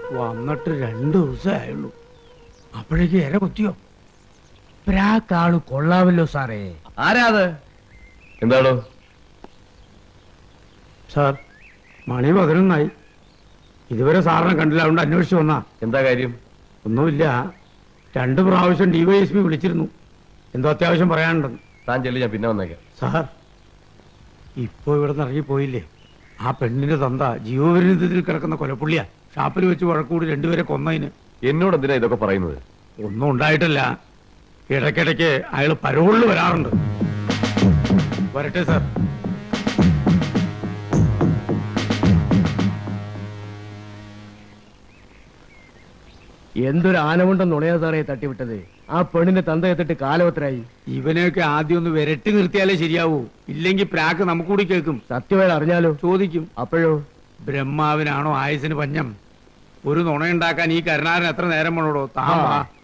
വന്നിട്ട് രണ്ടു ദിവസമേ ആയുള്ളൂ അപ്പോഴേക്ക് ഇര കുത്തിയോ പ്രാക്കാള് കൊള്ളാമല്ലോ സാറേ ആരാ അത് എന്താണോ സാർ മണി പതിനൊന്നായി ഇതുവരെ സാറിനെ കണ്ടില്ല അതുകൊണ്ട് അന്വേഷിച്ചു വന്നാ എന്താ കാര്യം ഒന്നുമില്ല രണ്ട് പ്രാവശ്യം ഡിവൈഎസ്പി വിളിച്ചിരുന്നു എന്തോ അത്യാവശ്യം പറയാനുണ്ടെന്ന് താൻ ചെല്ലി ഞാൻ പിന്നെ വന്നേക്കാം സാർ ഇപ്പൊ ഇവിടെ നിന്ന് ഇറങ്ങിപ്പോയില്ലേ ആ പെണ്ണിന്റെ തന്ത ജീവപരിണിതത്തിൽ കിടക്കുന്ന കൊലപ്പുള്ളിയാ ഷാപ്പിൽ വെച്ച് വഴക്കൂടി രണ്ടുപേരെ കൊന്നതിന് എന്നോട് എന്തിനാ ഇതൊക്കെ പറയുന്നത് ഒന്നും ഉണ്ടായിട്ടില്ല ഇടയ്ക്കിടയ്ക്ക് അയാൾ പരോളിൽ വരാറുണ്ട് വരട്ടെ സാർ എന്തൊരു ആനമുണ്ടെന്ന് നുണയാ സാറേ തട്ടിവിട്ടത് ആ പെണ്ണിന്റെ തന്ത എത്തിട്ട് കാലവത്തരായി ഇവനെയൊക്കെ ആദ്യം ഒന്ന് വിരട്ടി നിർത്തിയാലേ ശരിയാവൂ ഇല്ലെങ്കിൽ പ്രാക്ക് നമുക്കൂടി കേൾക്കും സത്യമായി അറിഞ്ഞാലോ ചോദിക്കും അപ്പോഴോ ബ്രഹ്മാവിനാണോ ആയുസിന് പഞ്ഞം ഒരു നുണയുണ്ടാക്കാൻ ഈ കരുണാരൻ എത്ര നേരം വേണോടോ താൻ വാ